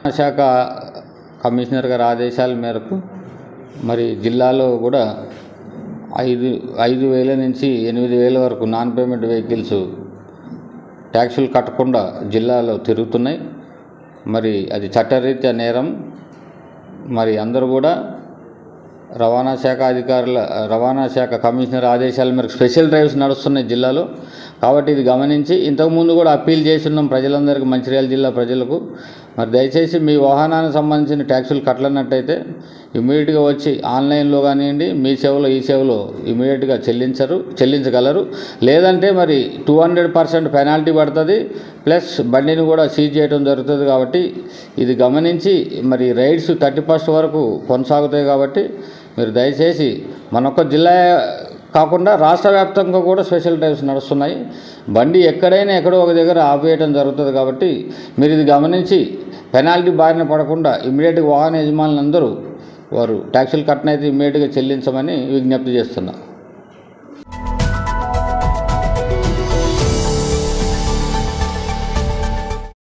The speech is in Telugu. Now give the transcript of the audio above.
శాఖ కమిషనర్ గారి ఆదేశాల మేరకు మరి జిల్లాలో కూడా ఐదు ఐదు వేల నుంచి ఎనిమిది వేల వరకు నాన్ పేమెంట్ వెహికల్స్ ట్యాక్సులు కట్టకుండా జిల్లాలో తిరుగుతున్నాయి మరి అది చట్టరీత్యా నేరం మరి అందరూ కూడా రవాణా శాఖ అధికారుల రవాణా శాఖ కమిషనర్ ఆదేశాల మేరకు స్పెషల్ డ్రైవ్స్ నడుస్తున్నాయి జిల్లాలో కాబట్టి ఇది గమనించి ఇంతకుముందు కూడా అప్పీల్ చేస్తున్నాం ప్రజలందరికీ మంచిర్యాల జిల్లా ప్రజలకు మరి దయచేసి మీ వాహనానికి సంబంధించిన ట్యాక్సులు కట్టలన్నట్టయితే ఇమీడియట్గా వచ్చి ఆన్లైన్లో కానివ్వండి మీ సేవలో ఈ సేవలో ఇమీడియట్గా చెల్లించరు చెల్లించగలరు లేదంటే మరి టూ హండ్రెడ్ పర్సెంట్ పెనాల్టీ పడుతుంది ప్లస్ బండిని కూడా సీజ్ చేయడం జరుగుతుంది కాబట్టి ఇది గమనించి మరి రైడ్స్ థర్టీ ఫస్ట్ వరకు కొనసాగుతాయి కాబట్టి మీరు దయచేసి మనొక్క జిల్లా కాకుండా రాష్ట్ర వ్యాప్తంగా కూడా స్పెషల్ డ్రైవ్స్ నడుస్తున్నాయి బండి ఎక్కడైనా ఎక్కడో ఒక దగ్గర ఆపేయడం జరుగుతుంది కాబట్టి మీరు ఇది గమనించి పెనాల్టీ బారిన పడకుండా ఇమ్మీడియట్గా వాహన యజమానులందరూ వారు ట్యాక్సీలు కట్టనైతే ఇమ్మీడియట్గా చెల్లించమని విజ్ఞప్తి చేస్తున్నా